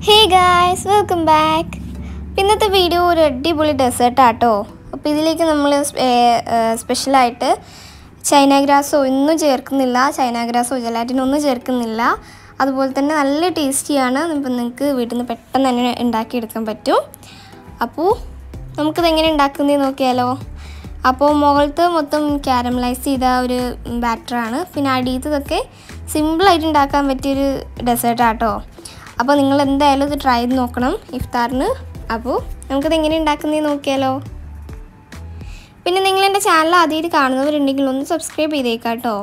ഹേ guys welcome back ഇന്നത്തെ video ഒരു അടിപൊളി ഡെസേർട്ടാട്ടോ അപ്പോൾ ഇതിലേക്ക് നമ്മൾ സ്പെഷ്യലായിട്ട് ചൈന ഗ്രാസോ ഒന്നും ചേർക്കുന്നില്ല ചൈന ഗ്രാസോ ജലാറ്റിനോ ഒന്നും ചേർക്കുന്നില്ല അതുപോലെ തന്നെ നല്ല ടേസ്റ്റിയാണ് ഇപ്പം നിങ്ങൾക്ക് വീട്ടിൽ നിന്ന് പെട്ടെന്ന് തന്നെ ഉണ്ടാക്കിയെടുക്കാൻ പറ്റും അപ്പോൾ നമുക്കിത് എങ്ങനെ ഉണ്ടാക്കുന്നതെന്ന് നോക്കിയാലോ അപ്പോൾ മുകളിലത്തെ മൊത്തം ക്യാരമലൈസ് ചെയ്ത ഒരു ബാറ്ററാണ് പിന്നെ അടിയത്തതൊക്കെ സിമ്പിളായിട്ട് ഉണ്ടാക്കാൻ പറ്റിയൊരു ഡെസേർട്ടാട്ടോ അപ്പോൾ നിങ്ങൾ എന്തായാലും ഇത് ട്രൈ ചെയ്ത് നോക്കണം ഇഫ്താറിന് അപ്പോൾ നമുക്കിത് എങ്ങനെ ഉണ്ടാക്കുന്നതെന്ന് നോക്കിയാലോ പിന്നെ നിങ്ങൾ എൻ്റെ ചാനൽ ആദ്യമായിട്ട് കാണുന്നവരുണ്ടെങ്കിൽ ഒന്ന് സബ്സ്ക്രൈബ് ചെയ്തേക്കാം കേട്ടോ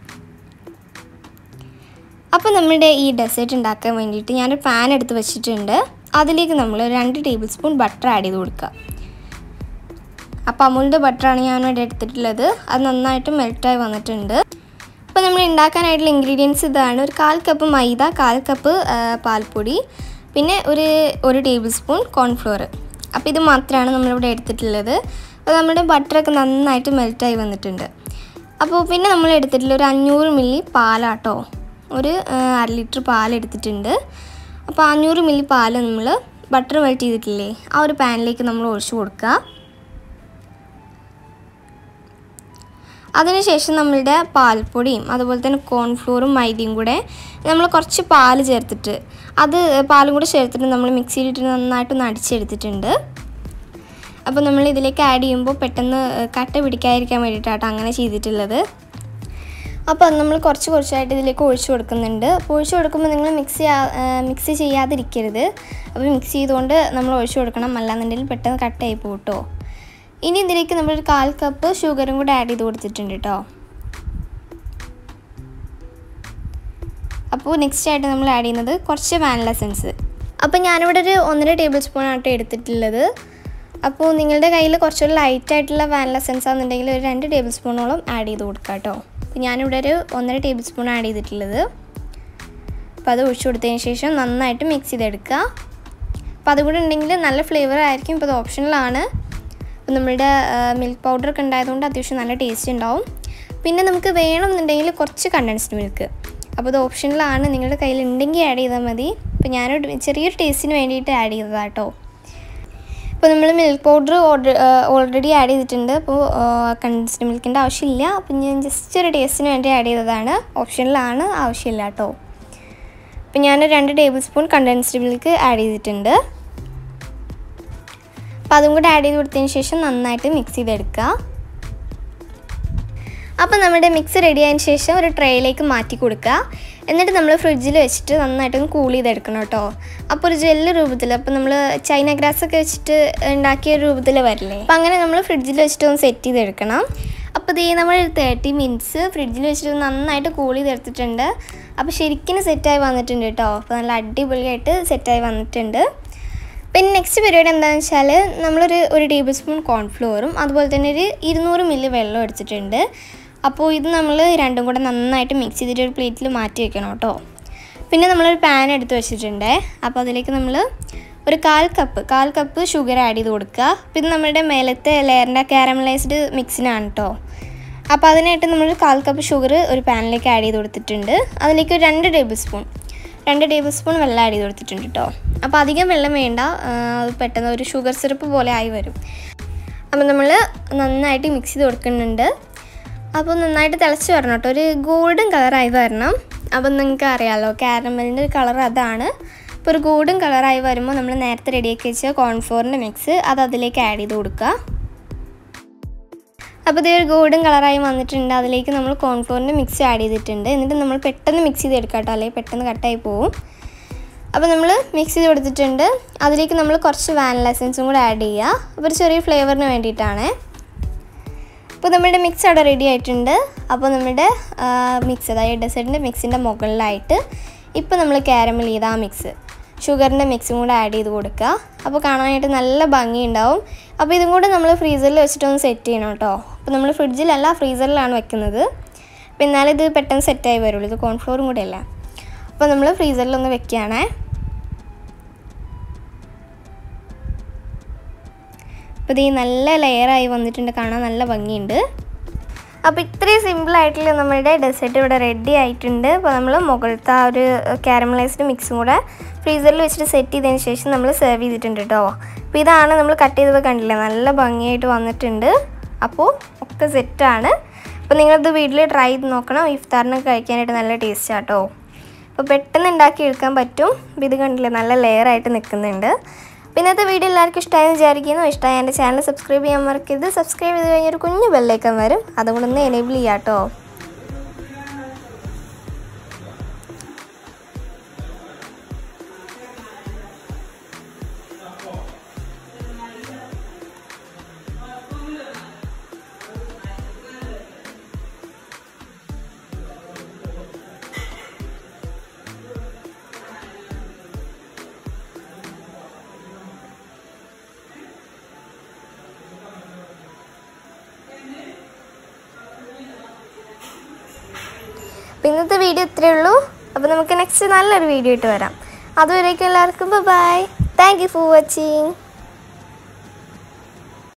അപ്പോൾ നമ്മുടെ ഈ ഡെസേർട്ട് ഉണ്ടാക്കാൻ വേണ്ടിയിട്ട് ഞാനൊരു പാൻ എടുത്ത് വെച്ചിട്ടുണ്ട് അതിലേക്ക് നമ്മൾ രണ്ട് ടേബിൾ സ്പൂൺ ബട്ടർ ആഡ് ചെയ്ത് കൊടുക്കുക അപ്പോൾ അമൂലിൻ്റെ ബട്ടറാണ് ഞാനിവിടെ എടുത്തിട്ടുള്ളത് അത് നന്നായിട്ട് മെൽറ്റായി വന്നിട്ടുണ്ട് അപ്പോൾ നമ്മൾ ഉണ്ടാക്കാനായിട്ടുള്ള ഇൻഗ്രീഡിയൻസ് ഇതാണ് ഒരു കാൽ കപ്പ് മൈദ കാൽ കപ്പ് ആ, പാൽപ്പൊടി പിന്നെ ഒരു ഒരു ടേബിൾ സ്പൂൺ കോൺഫ്ലോർ അപ്പോൾ ഇത് മാത്രമാണ് നമ്മളിവിടെ എടുത്തിട്ടുള്ളത് അപ്പോൾ നമ്മുടെ ബട്ടറൊക്കെ നന്നായിട്ട് മെൽറ്റായി വന്നിട്ടുണ്ട് അപ്പോൾ പിന്നെ നമ്മൾ എടുത്തിട്ടുള്ള ഒരു അഞ്ഞൂറ് മില്ലി പാലാട്ടോ ഒരു ആ, അര ലിറ്റർ പാൽ എടുത്തിട്ടുണ്ട് അപ്പോൾ അഞ്ഞൂറ് മില്ലി പാൽ നമ്മൾ ബട്ടർ മെൽറ്റ് ചെയ്തിട്ടില്ലേ ആ ഒരു പാനിലേക്ക് നമ്മൾ ഒഴിച്ചു കൊടുക്കുക അതിനുശേഷം നമ്മളുടെ പാൽപ്പൊടിയും അതുപോലെ തന്നെ കോൺഫ്ലോറും മൈദയും കൂടെ നമ്മൾ കുറച്ച് പാല് ചേർത്തിട്ട് അത് പാലും കൂടെ ചേർത്തിട്ട് നമ്മൾ മിക്സിയിലിട്ട് നന്നായിട്ടൊന്ന് അടിച്ചെടുത്തിട്ടുണ്ട് അപ്പോൾ നമ്മൾ ഇതിലേക്ക് ആഡ് ചെയ്യുമ്പോൾ പെട്ടെന്ന് കട്ട പിടിക്കാതിരിക്കാൻ വേണ്ടിയിട്ടാട്ടോ അങ്ങനെ ചെയ്തിട്ടുള്ളത് അപ്പോൾ അത് നമ്മൾ കുറച്ച് കുറച്ചായിട്ട് ഇതിലേക്ക് ഒഴിച്ചു കൊടുക്കുന്നുണ്ട് അപ്പോൾ ഒഴിച്ചു കൊടുക്കുമ്പോൾ നിങ്ങൾ മിക്സ് മിക്സ് ചെയ്യാതിരിക്കരുത് അപ്പോൾ മിക്സ് ചെയ്തുകൊണ്ട് നമ്മൾ ഒഴിച്ചു കൊടുക്കണം അല്ലാന്നുണ്ടെങ്കിൽ പെട്ടെന്ന് കട്ടായി പോകും കേട്ടോ ഇനി ഇതിലേക്ക് നമ്മളൊരു കാൽ കപ്പ് ഷുഗറും കൂടെ ആഡ് ചെയ്ത് കൊടുത്തിട്ടുണ്ട് കേട്ടോ അപ്പോൾ നെക്സ്റ്റ് ആയിട്ട് നമ്മൾ ആഡ് ചെയ്യുന്നത് കുറച്ച് വാനില എസൻസ് അപ്പോൾ ഞാനിവിടെ ഒരു ഒന്നര ടേബിൾ സ്പൂൺ ആട്ടോ എടുത്തിട്ടുള്ളത് അപ്പോൾ നിങ്ങളുടെ കയ്യിൽ കുറച്ചൊരു ലൈറ്റ് ആയിട്ടുള്ള വാനില എസൻസ് ആണെന്നുണ്ടെങ്കിൽ ഒരു രണ്ട് ടേബിൾ സ്പൂണോളം ആഡ് ചെയ്ത് കൊടുക്കുക കേട്ടോ അപ്പോൾ ഞാനിവിടെ ഒരു ഒന്നര ടേബിൾ സ്പൂൺ ആഡ് ചെയ്തിട്ടുള്ളത് അപ്പോൾ അത് ഒഴിച്ചു കൊടുത്തതിന് ശേഷം നന്നായിട്ട് മിക്സ് ചെയ്തെടുക്കുക അപ്പോൾ അതുകൂടെ ഉണ്ടെങ്കിൽ നല്ല ഫ്ലേവർ ആയിരിക്കും ഇപ്പോൾ അത് ഓപ്ഷണലാണ് അപ്പോൾ നമ്മളുടെ മിൽക്ക് പൗഡർ ഒക്കെ ഉണ്ടായതുകൊണ്ട് അത്യാവശ്യം നല്ല ടേസ്റ്റ് ഉണ്ടാവും പിന്നെ നമുക്ക് വേണമെന്നുണ്ടെങ്കിൽ കുറച്ച് കണ്ടൻസ്ഡ് മിൽക്ക് അപ്പോൾ ഇത് ഓപ്ഷനിലാണ് നിങ്ങളുടെ കയ്യിൽ ഉണ്ടെങ്കിൽ ആഡ് ചെയ്താൽ മതി അപ്പോൾ ഞാനൊരു ചെറിയൊരു ടേസ്റ്റിന് വേണ്ടിയിട്ട് ആഡ് ചെയ്തതാണ് കേട്ടോ ഇപ്പോൾ നമ്മൾ milk powder order already add ചെയ്തിട്ടുണ്ട് അപ്പോൾ കണ്ടൻസ്ഡ് മിൽക്കിൻ്റെ ആവശ്യമില്ല അപ്പോൾ ഞാൻ ജസ്റ്റ് ഒരു ടേസ്റ്റിന് വേണ്ടി ആഡ് ചെയ്തതാണ് ഓപ്ഷനിലാണ് ആവശ്യമില്ല കേട്ടോ അപ്പോൾ ഞാൻ രണ്ട് tablespoon condensed milk add ചെയ്തിട്ടുണ്ട് അപ്പോൾ അതും കൂടെ ആഡ് ചെയ്ത് കൊടുത്തതിന് ശേഷം നന്നായിട്ട് മിക്സ് ചെയ്തെടുക്കുക അപ്പോൾ നമ്മുടെ മിക്സ് റെഡി ആയതിന് ശേഷം ഒരു ട്രേയിലേക്ക് മാറ്റി കൊടുക്കുക എന്നിട്ട് നമ്മൾ ഫ്രിഡ്ജിൽ വെച്ചിട്ട് നന്നായിട്ടൊന്ന് കൂൾ ചെയ്തെടുക്കണം കേട്ടോ അപ്പോൾ ഒരു ജെല്ല് രൂപത്തിൽ അപ്പോൾ നമ്മൾ ചൈന ഗ്രാസ് ഒക്കെ വെച്ചിട്ട് ഉണ്ടാക്കിയ ഒരു രൂപത്തിൽ വരില്ലേ അപ്പോൾ അങ്ങനെ നമ്മൾ ഫ്രിഡ്ജിൽ വെച്ചിട്ട് ഒന്ന് സെറ്റ് ചെയ്തെടുക്കണം അപ്പോൾ ഇതേ നമ്മൾ തേർട്ടി മിനിറ്റ്സ് ഫ്രിഡ്ജിൽ വെച്ചിട്ട് നന്നായിട്ട് കൂൾ ചെയ്തെടുത്തിട്ടുണ്ട് അപ്പോൾ ശരിക്കും സെറ്റായി വന്നിട്ടുണ്ട് കേട്ടോ അപ്പോൾ നല്ല അടിപൊളിയായിട്ട് സെറ്റായി വന്നിട്ടുണ്ട് പിന്നെ നെക്സ്റ്റ് പരിപാടി എന്താണെന്ന് വെച്ചാൽ നമ്മളൊരു ഒരു ടേബിൾ സ്പൂൺ കോൺഫ്ലോറും അതുപോലെ തന്നെ ഒരു ഇരുന്നൂറ് മില്ലി വെള്ളം എടുത്തിട്ടുണ്ട് അപ്പോൾ ഇത് നമ്മൾ രണ്ടും കൂടെ നന്നായിട്ട് മിക്സ് ചെയ്തിട്ട് ഒരു പ്ലേറ്റിൽ മാറ്റി വെക്കണം കേട്ടോ പിന്നെ നമ്മളൊരു പാൻ എടുത്ത് വെച്ചിട്ടുണ്ട് അപ്പോൾ അതിലേക്ക് നമ്മൾ ഒരു കാൽ കപ്പ് കാൽ കപ്പ് ഷുഗർ ആഡ് ചെയ്ത് കൊടുക്കുക പിന്നെ നമ്മുടെ മേലത്തെ ലെയറിൻ്റെ കാരമലൈസ്ഡ് മിക്സിനാണ് കേട്ടോ അപ്പോൾ അതിനായിട്ട് നമ്മൾ കാൽ കപ്പ് ഷുഗർ ഒരു പാനിലേക്ക് ആഡ് ചെയ്ത് കൊടുത്തിട്ടുണ്ട് അതിലേക്ക് ഒരു രണ്ട് ടേബിൾ സ്പൂൺ രണ്ട് ടേബിൾ സ്പൂൺ വെള്ളം ആഡ് ചെയ്ത് കൊടുത്തിട്ടുണ്ട് കേട്ടോ അപ്പോൾ അധികം വെള്ളം വേണ്ട ആ, അത് പെട്ടെന്ന് ഒരു ഷുഗർ സിറപ്പ് പോലെ ആയി വരും അപ്പോൾ നമ്മൾ നന്നായിട്ട് മിക്സ് ചെയ്ത് കൊടുക്കുന്നുണ്ട് അപ്പോൾ നന്നായിട്ട് തിളച്ച് വരണം കേട്ടോ ഒരു ഗോൾഡൻ കളറായി വരണം അപ്പം നിങ്ങൾക്ക് അറിയാമല്ലോ കാരമലിൻ്റെ ഒരു കളർ അതാണ് ഇപ്പോൾ ഒരു ഗോൾഡൻ കളറായി വരുമ്പോൾ നമ്മൾ നേരത്തെ റെഡിയാക്കി വെച്ച കോൺഫ്ലോറിൻ്റെ മിക്സ് അത് അതിലേക്ക് ആഡ് ചെയ്ത് കൊടുക്കുക അപ്പോൾ ഇതേ ഒരു ഗോൾഡൻ കളറായി വന്നിട്ടുണ്ട് അതിലേക്ക് നമ്മൾ കോൺഫ്ലോറിൻ്റെ മിക്സ് ആഡ് ചെയ്തിട്ടുണ്ട് എന്നിട്ട് നമ്മൾ പെട്ടെന്ന് മിക്സ് ചെയ്ത് എടുക്കാം കേട്ടോ അല്ലെങ്കിൽ പെട്ടെന്ന് കട്ടായി പോവും അപ്പോൾ നമ്മൾ മിക്സ് ചെയ്ത് കൊടുത്തിട്ടുണ്ട് അതിലേക്ക് നമ്മൾ കുറച്ച് വാനില എസൻസും കൂടെ ആഡ് ചെയ്യുക അപ്പോൾ ഒരു ചെറിയ ഫ്ലേവറിന് വേണ്ടിയിട്ടാണ് അപ്പോൾ നമ്മുടെ മിക്സ് അവിടെ റെഡി ആയിട്ടുണ്ട് അപ്പോൾ നമ്മുടെ മിക്സ് അതായത് ഡെസേർട്ടിൻ്റെ മിക്സിൻ്റെ മുകളിലായിട്ട് ഇപ്പോൾ നമ്മൾ കാരമൽ ചെയ്ത ആ മിക്സ് ഷുഗറിൻ്റെ മിക്സും കൂടെ ആഡ് ചെയ്ത് കൊടുക്കുക അപ്പോൾ കാണാനായിട്ട് നല്ല ഭംഗിയുണ്ടാവും അപ്പോൾ ഇതും കൂടെ നമ്മൾ ഫ്രീസറിൽ വെച്ചിട്ടൊന്ന് സെറ്റ് ചെയ്യണം കേട്ടോ അപ്പോൾ നമ്മൾ ഫ്രിഡ്ജിലല്ല ഫ്രീസറിലാണ് വെക്കുന്നത് അപ്പോൾ എന്നാലും ഇത് പെട്ടെന്ന് സെറ്റായി വരുള്ളൂ ഇത് കോൺഫ്ലോറും കൂടെ അല്ല അപ്പോൾ നമ്മൾ ഫ്രീസറിലൊന്ന് വെക്കുകയാണേ അപ്പോൾ ഇത് നല്ല ലെയറായി വന്നിട്ടുണ്ട് കാണാൻ നല്ല ഭംഗിയുണ്ട് അപ്പോൾ ഇത്രയും സിമ്പിളായിട്ടുള്ള നമ്മുടെ ഡെസേർട്ട് ഇവിടെ റെഡി ആയിട്ടുണ്ട് അപ്പോൾ നമ്മൾ മുകളിലത്തെ ആ ഒരു കാരമലൈസ്ഡ് മിക്സും കൂടെ ഫ്രീസറിൽ വെച്ചിട്ട് സെറ്റ് ചെയ്തതിന് ശേഷം നമ്മൾ സെർവ് ചെയ്തിട്ടുണ്ട് കേട്ടോ അപ്പോൾ ഇതാണ് നമ്മൾ കട്ട് ചെയ്തത് കണ്ടില്ലേ നല്ല ഭംഗിയായിട്ട് വന്നിട്ടുണ്ട് അപ്പോൾ ഒക്കെ സെറ്റാണ് അപ്പോൾ നിങ്ങളിത് വീട്ടിൽ ട്രൈ ചെയ്ത് നോക്കണം ഇഫ്താറിനൊക്കെ കഴിക്കാനായിട്ട് നല്ല ടേസ്റ്റ് ആട്ടോ അപ്പോൾ പെട്ടെന്ന് ഉണ്ടാക്കി എടുക്കാൻ പറ്റും അപ്പോൾ ഇത് കണ്ടില്ലേ നല്ല ലെയർ ആയിട്ട് നിൽക്കുന്നുണ്ട് അപ്പോൾ ഇന്നത്തെ വീഡിയോ എല്ലാവർക്കും ഇഷ്ടമായെന്ന് വിചാരിക്കുന്നു ഇഷ്ടമായ എൻ്റെ ചാനൽ സബ്സ്ക്രൈബ് ചെയ്യാൻ മറക്കരുത് സബ്സ്ക്രൈബ് ചെയ്ത് കഴിഞ്ഞാൽ ഒരു കുഞ്ഞു ബെല്ലൈക്കൻ വരും അതുകൊണ്ട് ഒന്ന് എനേബിൾ ചെയ്യാം കേട്ടോ അപ്പോൾ ഇന്നത്തെ വീഡിയോ ഇത്രയേ ഉള്ളൂ അപ്പോൾ നമുക്ക് നെക്സ്റ്റ് നല്ലൊരു വീഡിയോ ഇട്ട് വരാം അതുവരേക്കും എല്ലാവർക്കും bye thank you for watching